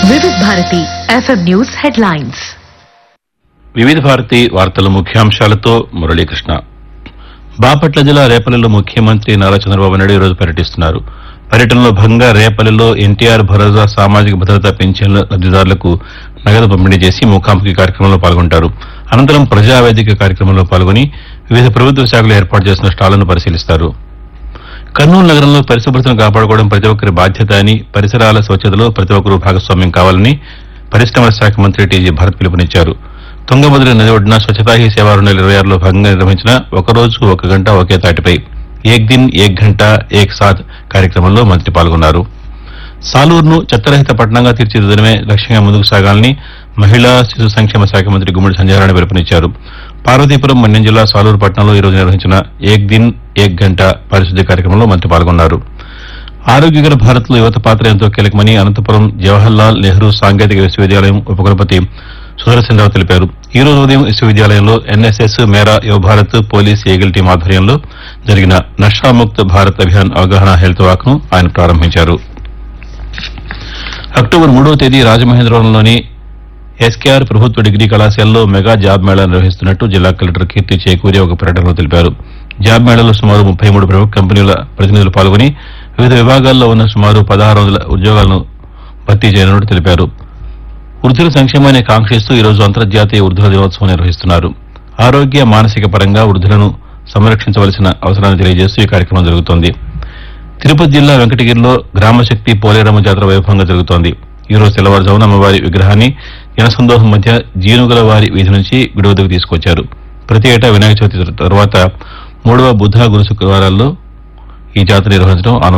వివిధ Bharati FM news headlines వివిధ భారతి వార్తల ముఖ్యాంశాలతో మురళీకృష్ణ బాపట్ల జిల్లా రేపల్లిలో ముఖ్యమంత్రి నారా చంద్రబాబు నాయుడు ఈరోజు పర్యటిస్తున్నారు పర్యటనలో భాగంగా రేపల్లిలో ఎన్టీఆర్ భరోసా సామాజిక భద్రత పెన్షన్ల లబ్దిదారులకు నగదు పంపిణీ చేసి ముఖాముఖి కార్యక్రమంలో పాల్గొంటారు అనంతరం ప్రజావేదిక కార్యక్రమంలో పాల్గొని వివిధ ప్రభుత్వ శాఖలు ఏర్పాటు చేసిన స్టాళ్లను పరిశీలిస్తారు కర్నూలు నగరంలో పరిశుభ్రతను కాపాడుకోవడం ప్రతి ఒక్కరి బాధ్యత అని పరిసరాల స్వచ్ఛతలో ప్రతి ఒక్కరూ భాగస్వామ్యం కావాలని పరిశ్రమల శాఖ మంత్రి టీజీ భరత్ పిలుపునిచ్చారు తుంగభద్ర నది ఒడ్డున స్వచ్ఛతా హీ సేవా రెండు వేల ఇరవై ఆరులో భాగంగా నిర్వహించిన ఒక రోజు ఒక గంట ఒకే తాటిపై ఏక్ దిన్ ఏక్ గంట ఏక్ సాత్ కార్యక్రమంలో మంత్రి పాల్గొన్నారు సాలూరును చట్టరహిత పట్టణంగా తీర్చిదిద్దడమే లక్ష్యంగా ముందుకు సాగాలని మహిళా శిశు సంక్షేమ శాఖ మంత్రి గుమ్మడి సంజయనారాయణ పిలుపునిచ్చారు పార్వతీపురం మన్యం జిల్లా సాలూరు పట్టణంలో ఈరోజు నిర్వహించిన ఏక్ దిన్ ఏక్ గంట పారిశుద్ధ్య కార్యక్రమంలో మంత్రి పాల్గొన్నారు ఆరోగ్యకర భారత్ లో యువత పాత్ర ఎంతో కీలకమని అనంతపురం జవహర్లాల్ నెహ్రూ సాంకేతిక విశ్వవిద్యాలయం ఉపకులపతి సుదర్శన్ రావు తెలిపారు ఈ రోజు ఉదయం విశ్వవిద్యాలయంలో ఎన్ఎస్ఎస్ మేరా యువ భారత్ పోలీస్ ఈగిల్ టీం ఆధ్వర్యంలో జరిగిన నషాముక్త భారత్ అభియాన్ అవగాహన హెల్త్ వాక్ ను ఆయన ప్రారంభించారు అక్టోబర్ మూడవ తేదీ రాజమహేంద్రవరంలోని ఎస్కేఆర్ ప్రభుత్వ డిగ్రీ కళాశాలలో మెగా జాబ్ మేళా నిర్వహిస్తున్నట్టు జిల్లా కలెక్టర్ కీర్తి చేకూరి ఒక ప్రకటనలో తెలిపారు జాబ్ మేళాలో సుమారు ముప్పై మూడు ప్రముఖ కంపెనీల ప్రతినిధులు పాల్గొని వివిధ విభాగాల్లో ఉన్న సుమారు పదహారు వందల ఉద్యోగాలను భర్తీ చేయనున్నట్టు తెలిపారు వృద్ధుల సంక్షేమాన్ని కాంక్షిస్తూ ఈరోజు అంతర్జాతీయ వృద్ధుల దినోత్సవం నిర్వహిస్తున్నారు ఆరోగ్య మానసిక పరంగా వృద్ధులను సంరక్షించవలసిన అవసరాన్ని తెలియజేస్తూ ఈ కార్యక్రమం జరుగుతోంది తిరుపతి జిల్లా వెంకటగిరిలో గ్రామశక్తి పోలేరమ్మ జాతర వైభవంగా జరుగుతోంది ఈ రోజు తెల్లవారుజామున అమ్మవారి విగ్రహాన్ని జనసందోహం మధ్య జీనుగల వారి వీధి నుంచి గుడి వద్దకు తీసుకొచ్చారు ప్రతి ఏటా వినాయక చవితి తర్వాత మూడవ బుధ గురు శుక్రవారాల్లో ఈ జాతర నిర్వహించడం ఆనవాయితీ